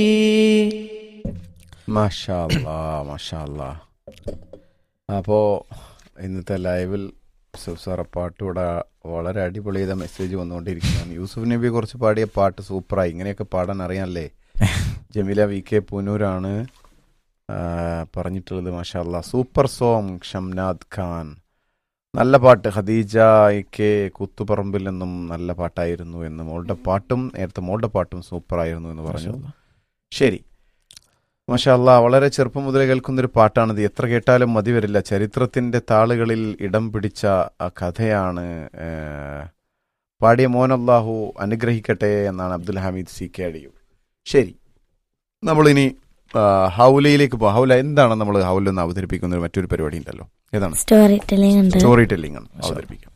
മാഷാ അല്ലാ, മാഷാ അല്ലാ. അപ്പോ ഇന്നത്തെ ലൈവിൽ യൂസുഫ് സാറെ പാട്ട് ഇവിടെ വളരെ അടിപൊളി ചെയ്ത മെസ്സേജ് വന്നുകൊണ്ടിരിക്കുന്നതാണ് യൂസുഫ് നബി കുറച്ച് പാടിയ പാട്ട് സൂപ്പറായി ഇങ്ങനെയൊക്കെ പാടാൻ അറിയാമല്ലേ ജമീല വി കെ പുനൂരാണ് ആ, പറഞ്ഞിട്ടുള്ളത് മാഷാ അല്ലാ. സൂപ്പർ സോങ് ഷംനാദ് ഖാൻ നല്ല പാട്ട് ഖദീജ കെ കുത്തുപറമ്പിൽ നിന്നും നല്ല പാട്ടായിരുന്നു എന്ന് മോളുടെ പാട്ടും നേരത്തെ മോളുടെ പാട്ടും സൂപ്പറായിരുന്നു എന്ന് പറഞ്ഞു ശരി മഷാല്ല വളരെ ചെറുപ്പം മുതലേ കേൾക്കുന്നൊരു പാട്ടാണിത് എത്ര കേട്ടാലും മതി വരില്ല ചരിത്രത്തിന്റെ താളുകളിൽ ഇടം പിടിച്ച ആ കഥയാണ് ഏഹ്, പാടിയ മോൻ അള്ളാഹു അനുഗ്രഹിക്കട്ടെ എന്നാണ് അബ്ദുൽ ഹമീദ് സി കെ അടിയു ശരി നമ്മളിനി ആ, ഹൗലയിലേക്ക് പോകാം ഹൗല എന്താണ് നമ്മൾ ഹൗല എന്ന് അവതരിപ്പിക്കുന്ന ഒരു മറ്റൊരു പരിപാടി ഉണ്ടല്ലോ ഏതാണ് സ്റ്റോറി ടെല്ലിംഗ് ഉണ്ട് സ്റ്റോറി ടെല്ലിംഗ് ആണ് അവതരിപ്പിക്കാം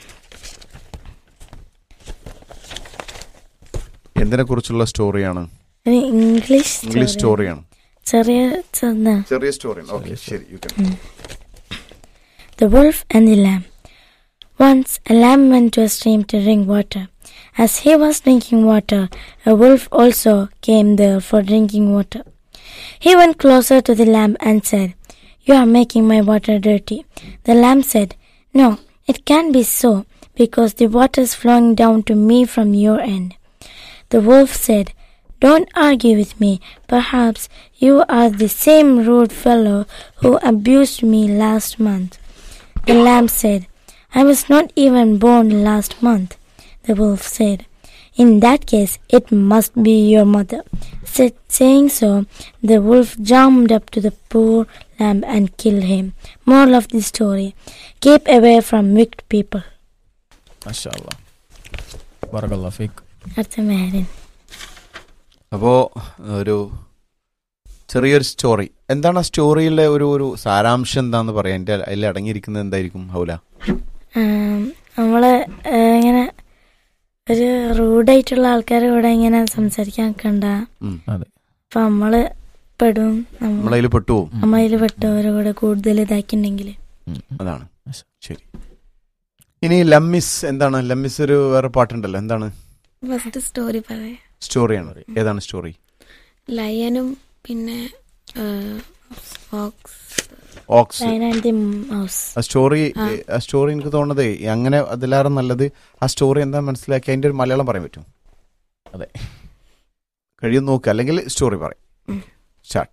എന്തിനെ കുറിച്ചുള്ള സ്റ്റോറിയാണ് ഒരു ഇംഗ്ലീഷ് ഇംഗ്ലീഷ് story. സ്റ്റോറിയാണ് ചെറിയ ചെറുതാ ചെറിയ സ്റ്റോറിയാണ് ഓക്കെ ശരി you can The Wolf and the Lamb. Once a lamb went to a stream to drink water. As he was drinking water, a wolf also came there for drinking water. He went closer to the lamb and said, You are making my water dirty. The lamb said, No, it can't be so, because the water is flowing down to me from your end. The wolf said, Don't argue with me. Perhaps you are the same rude fellow who abused me last month. The lamb said, I was not even born last month. The wolf said, In that case, it must be your mother. Sa- saying so, the wolf jumped up to the poor lamb and killed him. Moral of the story Keep away from wicked people. മാഷാല്ലാ ബറകല്ലാ ഫീക്ക് That's a man. അപ്പോ ഒരു ചെറിയൊരു story എന്താണ് ആ സ്റ്റോറിയിലെ ഒരു ഒരു സാരാംശം എന്താന്ന് പറയാം എന്റെ അതിൽ അടങ്ങിയിരിക്കുന്നത് എന്തായിരിക്കും ഹൗല ആം, നമ്മള് ഏ, ഇങ്ങനെ ഒരു റൂഡായിട്ടുള്ള ആൾക്കാരെ കൂടെ ഇങ്ങനെ സംസാരിക്കാൻ കണ്ട ഉം. അതെ അപ്പൊ നമ്മള് പെടും നമ്മ- നമ്മളതിൽ പെട്ടുപോകും നമ്മളതിൽ പെട്ടവരെ കൂടെ കൂടുതൽ ഇതാക്കിണ്ടെങ്കിൽ ഉം. അതാണ് മാഷാ. ശരി ഇനി ലമ്മിസ് എന്താണ് ലമ്മിസ് ഒരു വേറെ പാട്ടുണ്ടല്ലോ എന്താണ് ഫസ്റ്റ് സ്റ്റോറി പറയാം സ്റ്റോറിയാണ് ഏതാണ് സ്റ്റോറി ലയനും പിന്നെ fox ox lion and the mouse ആ സ്റ്റോറി ആ. ആ സ്റ്റോറി എനിക്ക് തോന്നുന്നത് അങ്ങനെ അതിലേറെ നല്ലത് ആ സ്റ്റോറി എന്താ മനസ്സിലാക്കി അതിന്റെ ഒരു മലയാളം പറയാൻ പറ്റും അതെ. കഴിയും നോക്കുക അല്ലെങ്കിൽ സ്റ്റോറി പറയും ഉം. Start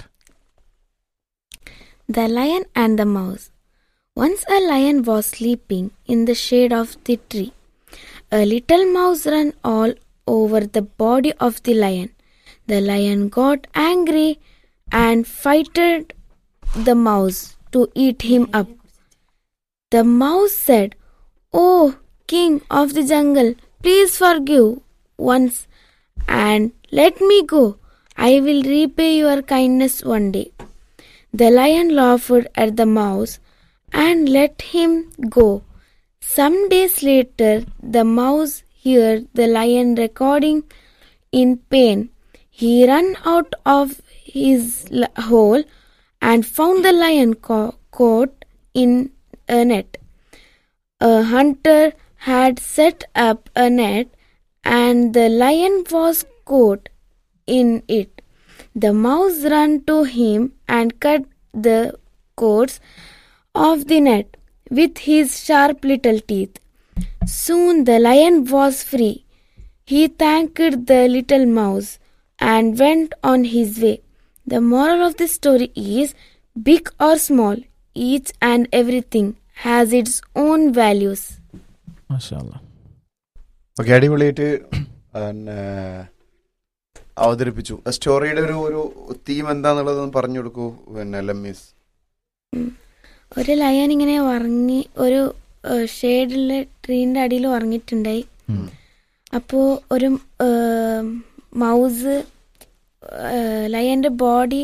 The Lion and the Mouse. Once a lion was sleeping in the shade of the tree. A little mouse ran all over the body of the lion. The lion got angry and fighted the mouse to eat him up. The mouse said, Oh, king of the jungle, please forgive once and let me go. I will repay your kindness one day. The lion laughed at the mouse and let him go. Some days later, the mouse heard the lion recording in pain. He ran out of his l- hole and found the lion ca- caught in a net. A hunter had set up a net and the lion was caught in it. The mouse ran to him and cut the cords of the net with his sharp little teeth. Soon the lion was free. He thanked the little mouse and went on his way. The moral of the story is big or small, each and everything has its own values. മാഷാല്ലാ okay അടിപൊളിയായിട്ട് പിന്നെ അവതരിപ്പിച്ചു ആ സ്റ്റോറിയുടെ ഒരു ഒരു theme എന്താന്നുള്ളത് ഒന്ന് പറഞ്ഞു കൊടുക്കൂ പിന്നെ ലമ്മീസ് ഒരു ലയൻ ഇങ്ങനെ ഉറങ്ങി ഒരു ഷെയ്ഡിലെ ട്രീൻ്റെ അടിയിൽ ഉറങ്ങിയിട്ടുണ്ടായി ഉം. അപ്പോൾ ഒരു മൗസ് ലയൻ്റെ ബോഡി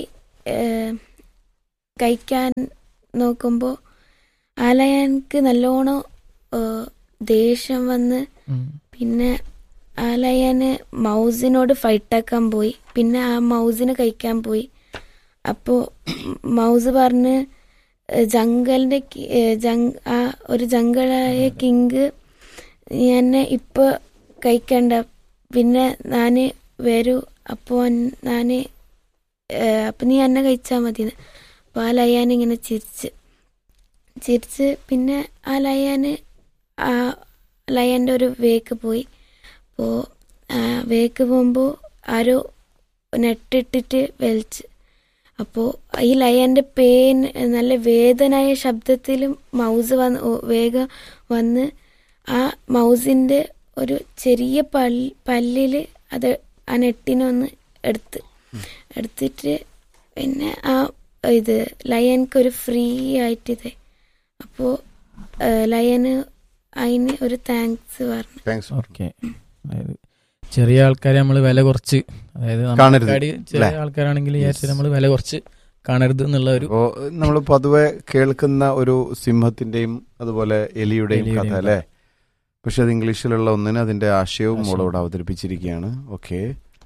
കഴിക്കാൻ നോക്കുമ്പോൾ ആ ലയൻക്ക് നല്ലോണം ഏ, ദേഷ്യം വന്ന് ഉം. പിന്നെ ആ ലയന് മൗസിനോട് ഫൈറ്റാക്കാൻ പോയി പിന്നെ ആ മൗസിനെ കഴിക്കാൻ പോയി അപ്പോൾ മൗസ് പറഞ്ഞ് ജംഗലിന്റെ കി- ഏ, ജങ് ആ ഒരു ജംഗിളായ കിങ് എന്നെ ഇപ്പൊ കഴിക്കണ്ട പിന്നെ ഞാന് വരൂ അപ്പോൾ ഞാൻ അപ്പം നീ എന്നെ കഴിച്ചാൽ മതി അപ്പോൾ ആ ലയാൻ ഇങ്ങനെ ചിരിച്ച് ചിരിച്ച് പിന്നെ ആ ലയാന് ആ ലയൻ്റെ ഒരു വേക്ക് പോയി അപ്പോൾ വേക്ക് പോകുമ്പോൾ ആരോ നെട്ടിട്ടിട്ട് വലിച്ച് അപ്പോൾ ഈ ലയൻ്റെ പേൻ നല്ല വേദനായ ശബ്ദത്തിലും മൗസ് വന്ന് ഓ- വേഗം വന്ന് ആ മൗസിൻ്റെ ഒരു ചെറിയ പല്ല് പല്ലിൽ അത് ആ നെട്ടിനൊന്ന് എടുത്ത് എടുത്തിട്ട് പിന്നെ ആ ഇത് ലയൻക്ക് ഒരു ഫ്രീ ആയിട്ട് ഇത് അപ്പോൾ ലയന് അതിന് ഒരു താങ്ക്സ് പറഞ്ഞു താങ്ക്സ് ഓക്കെ അതായത് ചെറിയ ആൾക്കാരെ നമ്മൾ വില കുറച്ച് അതായത് കാണരുത്, നമ്മളെക്കാടി ചെറിയ അല്ലേ? ആൾക്കാരാണെങ്കിൽ വിചാരിച്ചാൽ നമ്മൾ വില കുറച്ച് കാണരുത് എന്നുള്ള ഒരു അപ്പോ നമ്മൾ പൊതുവെ കേൾക്കുന്ന ഒരു സിംഹത്തിന്റെയും അതുപോലെ എലിയുടെയും കഥ എലിയുടെയും അല്ലേ പക്ഷെ അത് ഇംഗ്ലീഷിലുള്ള ഒന്നിന് അതിന്റെ ആശയവും ആശയം. മോളോട് അവതരിപ്പിച്ചിരിക്കുകയാണ് ഓക്കെ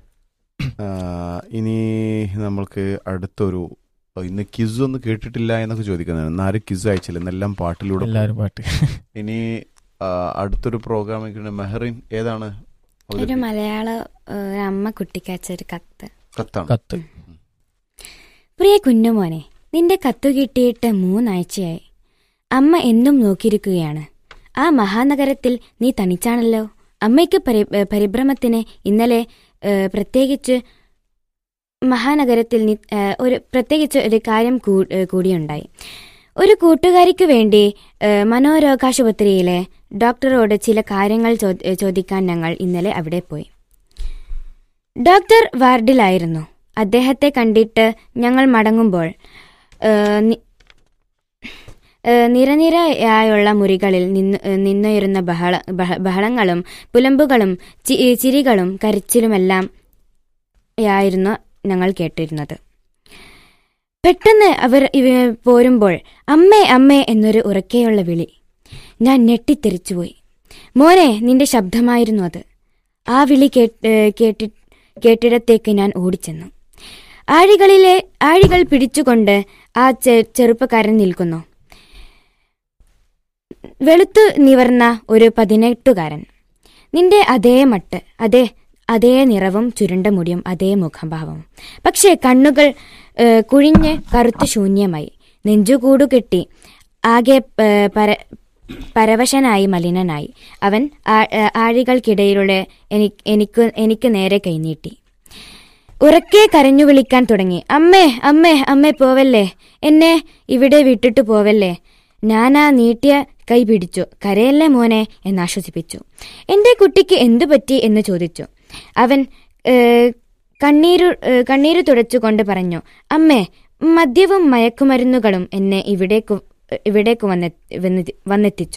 ഇനി നമ്മൾക്ക് അടുത്തൊരു ഓ, ഇന്ന് കിസ് ഒന്നും കേട്ടിട്ടില്ല എന്നൊക്കെ ചോദിക്കുന്നതാണ് ഇന്ന് ആരും കിസ് അയച്ചില്ല ഇന്നെല്ലാം പാട്ടിലൂടെ പോകും. എല്ലാവരും പാട്ട് ഇനി ആ, അടുത്തൊരു പ്രോഗ്രാം മെഹറിൻ ഏതാണ് ഒരു അവതരിപ്പി- മലയാള ഏഹ്, അമ്മ കുട്ടിക്കയച്ച ഒരു കത്ത് കത്താണ് കത്ത് പ്രിയ കുഞ്ഞുമോനെ നിന്റെ കത്തു കിട്ടിയിട്ട് മൂന്നാഴ്ചയായി അമ്മ എന്നും നോക്കിയിരിക്കുകയാണ് ആ മഹാനഗരത്തിൽ നീ തനിച്ചാണല്ലോ അമ്മയ്ക്ക് പരി ഏഹ്, പരിഭ്രമത്തിന് ഇന്നലെ ഏഹ്, പ്രത്യേകിച്ച് മഹാനഗരത്തിൽ നി- ഏഹ്, ഒരു പ്രത്യേകിച്ച് ഒരു കാര്യം കൂ- ഏഹ്, കൂടിയുണ്ടായി ഒരു കൂട്ടുകാരിക്ക് വേണ്ടി ഏഹ്, മനോരോഗാശുപത്രിയിലെ ഡോക്ടറോട് ചില കാര്യങ്ങൾ ചോ- ഏഹ്, ചോദിക്കാൻ ഞങ്ങൾ ഇന്നലെ അവിടെ പോയി ഡോക്ടർ വാർഡിലായിരുന്നു അദ്ദേഹത്തെ കണ്ടിട്ട് ഞങ്ങൾ മടങ്ങുമ്പോൾ ഏഹ്, നി- ഏഹ്, നിരനിരയായുള്ള മുറികളിൽ നിന്ന് ഏഹ്, നിന്നുയരുന്ന ബഹള ബഹ- ബഹളങ്ങളും പുലമ്പുകളും ചി- ചിരികളും കരച്ചിലുമെല്ലാം ആയിരുന്നു ഞങ്ങൾ കേട്ടിരുന്നത് പെട്ടെന്ന് അവർ ഇവ പോരുമ്പോൾ അമ്മേ അമ്മേ എന്നൊരു ഉറക്കെയുള്ള വിളി ഞാൻ ഞെട്ടിത്തെറിച്ചുപോയി മോനെ നിന്റെ ശബ്ദമായിരുന്നു അത് ആ വിളി കേട്ട് ഏഹ്, കേട്ടി കേട്ടിടത്തേക്ക് ഞാൻ ഓടിച്ചെന്നു ആഴികളിലെ ആഴികൾ പിടിച്ചുകൊണ്ട് ആ ചെ- ചെറുപ്പക്കാരൻ നിൽക്കുന്നു വെളുത്തു നിവർന്ന ഒരു പതിനെട്ടുകാരൻ നിന്റെ അതേ മട്ട് അതേ അതേ നിറവും ചുരുണ്ട മുടിയും അതേ മുഖഭാവവും പക്ഷേ കണ്ണുകൾ ഏഹ്, കുഴിഞ്ഞ് കറുത്തു ശൂന്യമായി നെഞ്ചുകൂടു കെട്ടി ആകെ ഏഹ്, പര പരവശനായി മലിനനായി അവൻ ആ- ഏഹ്, ആഴികൾക്കിടയിലൂടെ എനി- എനിക്ക് എനിക്ക് നേരെ കൈനീട്ടി ഉറക്കെ കരഞ്ഞു വിളിക്കാൻ തുടങ്ങി അമ്മേ അമ്മേ അമ്മേ പോവല്ലേ എന്നെ ഇവിടെ വിട്ടിട്ട് പോവല്ലേ ഞാനാ നീട്ടിയ കൈ പിടിച്ചു കരയല്ലേ മോനെ എന്നാശ്വസിപ്പിച്ചു എന്റെ കുട്ടിക്ക് എന്തു പറ്റി എന്ന് ചോദിച്ചു അവൻ ഏഹ്, കണ്ണീരു ഏഹ്, കണ്ണീര് തുടച്ചുകൊണ്ട് പറഞ്ഞു അമ്മേ മദ്യവും മയക്കുമരുന്നുകളും എന്നെ ഇവിടേക്കു ഇവിടേക്ക് വന്നെ വന്നെത്തി- വന്നെത്തിച്ചു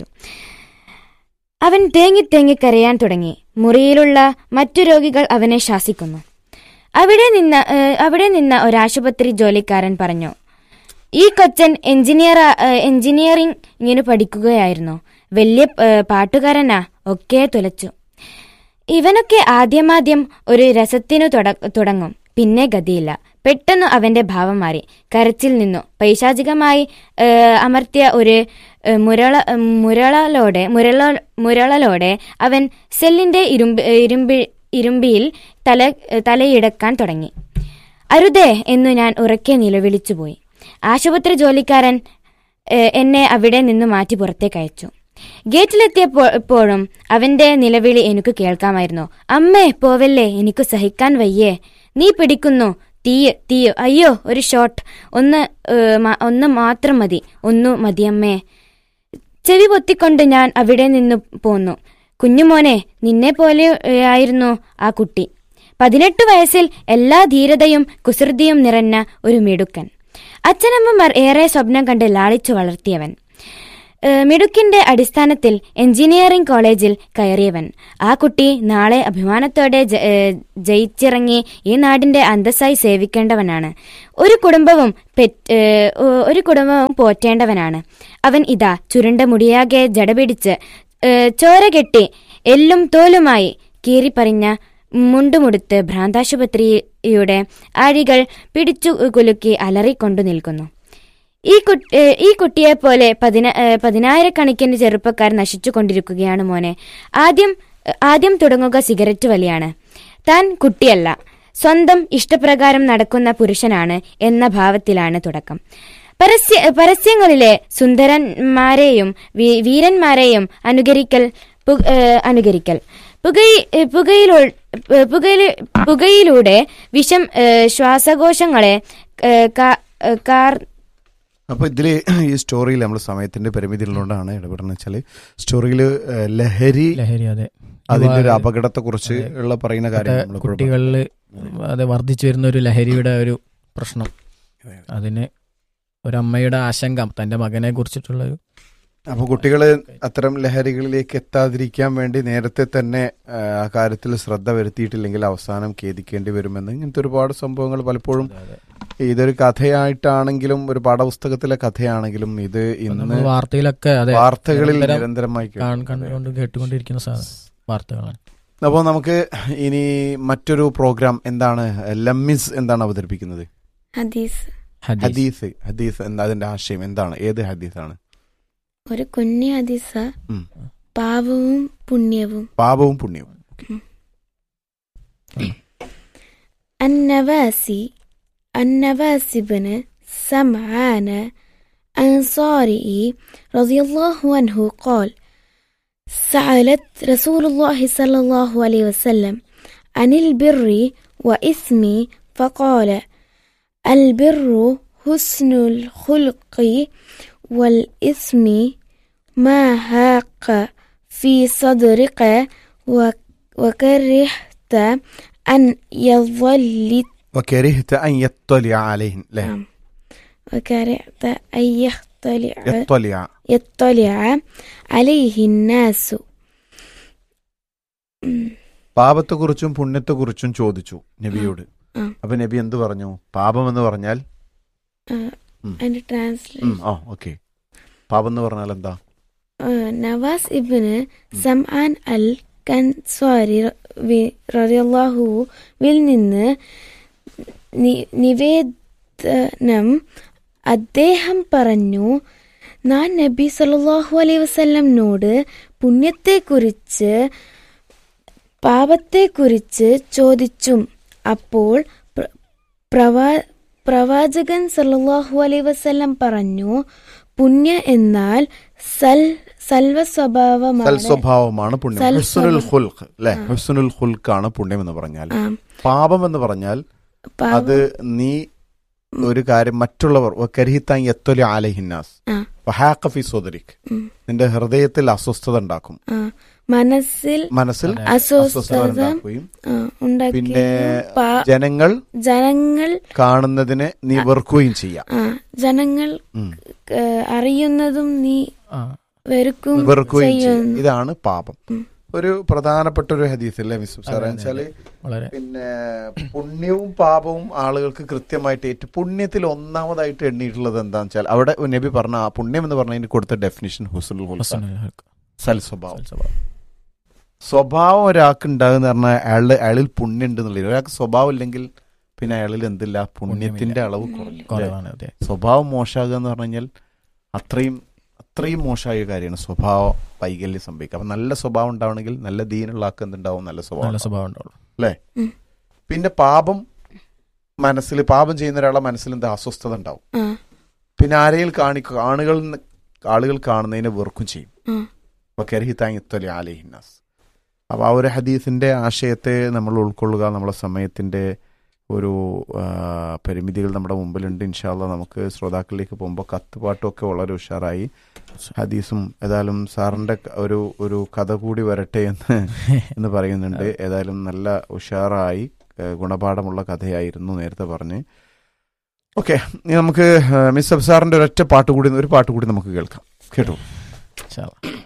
അവൻ തേങ്ങി തേങ്ങി കരയാൻ തുടങ്ങി മുറിയിലുള്ള മറ്റു രോഗികൾ അവനെ ശാസിക്കുന്നു അവിടെ നിന്ന ഏഹ്, അവിടെ നിന്ന ഒരാശുപത്രി ജോലിക്കാരൻ പറഞ്ഞു ഈ കൊച്ചൻ എഞ്ചിനീയർ എഞ്ചിനീയറിംഗ് ഇങ്ങനെ പഠിക്കുകയായിരുന്നു വലിയ ഏഹ്, പാട്ടുകാരനാ ഒക്കെ തുലച്ചു ഇവനൊക്കെ ആദ്യമാദ്യം ഒരു രസത്തിനു തുട- തുടങ്ങും പിന്നെ ഗതിയില്ല പെട്ടെന്ന് അവന്റെ ഭാവം മാറി കരച്ചിൽ നിന്നു പൈശാചികമായി ഏഹ്, അമർത്തിയ ഒരു ഏഹ്, മുരള മുരളലോടെ മുരള മുരളലോടെ അവൻ സെല്ലിന്റെ ഇരുമ്പ് ഇരുമ്പി ഇരുമ്പിയിൽ തല തലയിടക്കാൻ തുടങ്ങി അരുതേ എന്നു ഞാൻ ഉറക്കെ നിലവിളിച്ചുപോയി ആശുപത്രി ജോലിക്കാരൻ ഏഹ്, എന്നെ അവിടെ നിന്ന് മാറ്റി പുറത്തേക്ക് അയച്ചു ഗേറ്റിലെത്തിയപ്പോഴും അവന്റെ നിലവിളി എനിക്ക് കേൾക്കാമായിരുന്നു അമ്മേ പോവല്ലേ എനിക്ക് സഹിക്കാൻ വയ്യേ നീ പിടിക്കുന്നു തീയ് തീയ് അയ്യോ ഒരു ഷോട്ട് ഒന്ന് ഏഹ്, മ- ഒന്ന് മാത്രം മതി ഒന്നു മതിയമ്മേ ചെവി പൊത്തിക്കൊണ്ട് ഞാൻ അവിടെ നിന്ന് പോന്നു കുഞ്ഞുമോനെ നിന്നെ പോലെ ഏഹ്, ആയിരുന്നു ആ കുട്ടി പതിനെട്ട് വയസ്സിൽ എല്ലാ ധീരതയും കുസൃതിയും നിറഞ്ഞ ഒരു മിടുക്കൻ അച്ഛനമ്മമാർ ഏറെ സ്വപ്നം കണ്ട് ലാളിച്ചു വളർത്തിയവൻ ഏഹ്, മിടുക്കിന്റെ അടിസ്ഥാനത്തിൽ എഞ്ചിനീയറിംഗ് കോളേജിൽ കയറിയവൻ ആ കുട്ടി നാളെ അഭിമാനത്തോടെ ജ- ഏഹ്, ജയിച്ചിറങ്ങി ഈ നാടിന്റെ അന്തസ്സായി സേവിക്കേണ്ടവനാണ് ഒരു കുടുംബവും പെറ്റ് ഏഹ്, ഒ- ഒരു കുടുംബവും പോറ്റേണ്ടവനാണ് അവൻ ഇതാ ചുരുണ്ട മുടിയാകെ ജടപിടിച്ച് ഏഹ്, ചോര കെട്ടി എല്ലും തോലുമായി കീറിപ്പറിഞ്ഞ മുണ്ടുമുടുത്ത് ഭ്രാന്താശുപത്രിയുടെ ആഴികൾ പിടിച്ചു കുലുക്കി അലറിക്കൊണ്ടു നിൽക്കുന്നു ഈ കുട്ടി ഏഹ് ഈ കുട്ടിയെ പോലെ പതിന ഏഹ് പതിനായിരക്കണക്കിന് ചെറുപ്പക്കാർ നശിച്ചു കൊണ്ടിരിക്കുകയാണ് മോനെ ആദ്യം ആദ്യം തുടങ്ങുക സിഗരറ്റ് വലിയാണ് താൻ കുട്ടിയല്ല സ്വന്തം ഇഷ്ടപ്രകാരം നടക്കുന്ന പുരുഷനാണ് എന്ന ഭാവത്തിലാണ് തുടക്കം പരസ്യ പരസ്യങ്ങളിലെ സുന്ദരന്മാരെയും വീ- വീരന്മാരെയും അനുകരിക്കൽ പു- ഏഹ് അനുകരിക്കൽ പുകയി ഏഹ് പുകയിലൂ ഏഹ് പുകയില പുകയിലൂടെ വിഷം ഏഹ് ശ്വാസകോശങ്ങളെ ഏഹ് കാ- ഏഹ് കാർ അപ്പൊ ഇതില് ഈ സ്റ്റോറിയിൽ നമ്മൾ സമയത്തിന്റെ പരിമിതി ഉള്ളതുകൊണ്ടാണ് ഇടപെടുന്നത് വെച്ചാല് സ്റ്റോറിയിൽ ലഹരി ലഹരി അതെ അതിന്റെ ഒരു യുവാ- അപകടത്തെ കുറിച്ച് ഉള്ള പറയുന്ന കാര്യം ഇപ്പോഴത്തെ നമ്മൾ കുട്ടികളിൽ അത് വർദ്ധിച്ചു വരുന്ന ഒരു ലഹരിയുടെ ഒരു പ്രശ്നം അതിന് ഒരമ്മയുടെ ആശങ്ക തന്റെ മകനെ കുറിച്ചിട്ടുള്ള ഒരു അപ്പൊ കുട്ടികള് അത്തരം ലഹരികളിലേക്ക് എത്താതിരിക്കാൻ വേണ്ടി നേരത്തെ തന്നെ ആ, ആ കാര്യത്തിൽ ശ്രദ്ധ വരുത്തിയിട്ടില്ലെങ്കിൽ അവസാനം ഖേദിക്കേണ്ടി വരുമെന്ന് ഇങ്ങനത്തെ ഒരുപാട് സംഭവങ്ങൾ പലപ്പോഴും ഇതൊരു കഥയായിട്ടാണെങ്കിലും ഒരു പാഠപുസ്തകത്തിലെ കഥയാണെങ്കിലും ഇത് ഇന്ന് നമ്മൾ വാർത്തയിലൊക്കെ അതെ വാർത്തകളിൽ നിരന്തരം നിരന്തരമായി കാൺ- കേൾക്കുന്നു. കണ്ടുകൊണ്ട് കേട്ടുകൊണ്ടിരിക്കുന്ന സാധനം വാർത്തകളാണ് അപ്പോൾ നമുക്ക് ഇനി മറ്റൊരു പ്രോഗ്രാം എന്താണ് ലമ്മിസ് എന്താണ് അവതരിപ്പിക്കുന്നത് ഹദീസ് ഹദീസ് ഹദീസ് ഹദീസ് എന്താ അതിന്റെ ആശയം എന്താണ് ഏത് ഹദീസാണ് ഒരു കുഞ്ഞു ഹദീസ ഉം. പാവവും പുണ്യവും പാപവും പുണ്യവും النواسي النواس بن سمعان أنصاري رضي الله عنه قال سألت رسول الله صلى الله عليه وسلم عن البر وإثم فقال البر حسن الخلق والإثم ما هاق في صدرك وك- وكرهت أن يظل وكرهت أن يطلع عليهن لا نعم. وكرهت أن يطلع يطلع يطلع عليه الناس ഉം. പാപത്തെക്കുറിച്ചും പുണ്യത്തെക്കുറിച്ചും ചോദിച്ചു നബിയോട് ആ. അപ്പൊ നബി എന്ത് പറഞ്ഞു പാപം എന്ന് പറഞ്ഞാൽ അതിന്റെ ട്രാൻസ്ലേഷൻ ഉം, ആ ഓക്കെ പാപം എന്ന് പറഞ്ഞാൽ എന്താ നവാസ് ഇബിന് സംആൻ അൽ കൻസ്വാരി റളിയല്ലാഹുവിൽ നിന്ന് നി- നിവേദനം അദ്ദേഹം പറഞ്ഞു ഞാൻ നബി സല്ലല്ലാഹു അലൈഹി വസല്ലമിനോട് പുണ്യത്തെക്കുറിച്ച് പാപത്തെക്കുറിച്ച് ചോദിച്ചു അപ്പോൾ പ്ര- പ്രവാ- പ്രവാചകൻ സല്ലല്ലാഹു അലൈഹി വസല്ലം പറഞ്ഞു പുണ്യ എന്നാൽ സൽ സൽവ സ്വഭാവമാണ് സൽസ്വഭാവമാണ് പുണ്യം സൽ ഹുസ്നുൽ സ്വഭാവം. ഹുൽഖ് അല്ലെ ഹുസ്നുൽ ഹുൽഖാണ് പുണ്യം എന്ന് പറഞ്ഞാൽ ആ, പാപം എന്ന് പറഞ്ഞാൽ പാവം- അത് നീ ഒരു കാര്യം മറ്റുള്ളവർ കരിഹിത്താൻ എത്തൊലി ആലഹിന്നാസ് ആ, വഹാഖഫി സോദരിക് ഉം, നിന്റെ ഹൃദയത്തിൽ അസ്വസ്ഥത ഉണ്ടാക്കും ആ. മനസ്സിൽ മനസ്സിൽ അസ്വസ്ഥത അസ്വസ്ഥത ഉണ്ടാക്കുകയും ആ, ഉണ്ടാക്കി പിന്നെ പാ- ജനങ്ങൾ ജനങ്ങൾ കാണുന്നതിനെ നീ വെറുക്കുകയും ചെയ്യാം ആ ജനങ്ങൾ ഉം. ഏ, അറിയുന്നതും നീ ആ വെറുക്കും വെറുക്കുകയും ചെയ്യും ചെയ്യുന്നു ഇതാണ് പാപം ഉം. ഒരു പ്രധാനപ്പെട്ട ഒരു ഹദീസ് അല്ലേ മിസ് സാറേ അതെ, അതെ, വെച്ചാല് വളരെ പിന്നെ പുണ്യവും പാപവും ആളുകൾക്ക് കൃത്യമായിട്ട് ഏറ്റു പുണ്യത്തിൽ ഒന്നാമതായിട്ട് എണ്ണിയിട്ടുള്ളത് എന്താണെന്ന് വെച്ചാൽ അവിടെ നബി പറഞ്ഞ ആ പുണ്യം എന്ന് പറഞ്ഞതിന് കൊടുത്ത ഡെഫിനിഷൻ ഹുസുൽ ഹുസ്നുൽ ഹുൽഖ്. സൽ സ്വഭാവം സ്വഭാവം. സ്വഭാവം ഒരാൾക്ക് ഉണ്ടാകുന്ന പറഞ്ഞാൽ അയാളുടെ അയാളിൽ പുണ്യം ഉണ്ട് എന്നുള്ളത് ഒരാൾക്ക് സ്വഭാവം ഇല്ലെങ്കിൽ പിന്നെ അയാളിൽ എന്തില്ല പുണ്യത്തിന്റെ അളവ് കുറഞ്ഞു അല്ലേ? കുറവാണ് അതെ സ്വഭാവം മോശമാകുക എന്ന് പറഞ്ഞു കഴിഞ്ഞാൽ അത്രയും അത്രയും മോശമായ ഒരു കാര്യമാണ് സ്വഭാവ വൈകല്യം സംഭവിക്കുക അപ്പൊ നല്ല സ്വഭാവം ഉണ്ടാവണമെങ്കിൽ നല്ല ദീനുള്ള ആൾക്ക് എന്തുണ്ടാവും നല്ല സ്വഭാവം നല്ല ഉണ്ടാവും. സ്വഭാവം ഉണ്ടാവുള്ളൂ അല്ലേ ഉം. പിന്നെ പാപം മനസ്സിൽ പാപം ചെയ്യുന്ന ഒരാളുടെ മനസ്സിൽ എന്താ അസ്വസ്ഥത ഉണ്ടാവും ആ പിന്നെ ആരെയും കാണി ആളുകൾ ആളുകൾ കാണുന്നതിനെ വെറുക്കും ചെയ്യും ആ വക്കരിഹിത്താങ്ങിത്തൊലി ആലിഹിന്നാസ് അപ്പോൾ ആ ഒരു ഹദീസിന്റെ ആശയത്തെ നമ്മൾ ഉൾക്കൊള്ളുക നമ്മളെ സമയത്തിന്റെ ഒരു ആ, പരിമിതികൾ നമ്മുടെ മുമ്പിലുണ്ട് ഇൻഷാല്ല നമുക്ക് ശ്രോതാക്കളിലേക്ക് പോകുമ്പോൾ കത്ത് പാട്ടും ഒക്കെ വളരെ ഉഷാറായി ഹദീസും ഏതായാലും സാറിന്റെ ക- ഒരു ഒരു കഥ കൂടി വരട്ടെ എന്ന് എന്ന് പറയുന്നുണ്ട് ഏതായാലും നല്ല ഉഷാറായി ഏ, ഗുണപാഠമുള്ള കഥയായിരുന്നു നേരത്തെ പറഞ്ഞ് ഓക്കെ നമുക്ക് ഏ, മിസ് അബ്സാറിന്റെ ഒരൊറ്റ പാട്ട് കൂടി ഒരു പാട്ട് കൂടി നമുക്ക് കേൾക്കാം കേട്ടോ ഇൻഷാ അല്ലാ.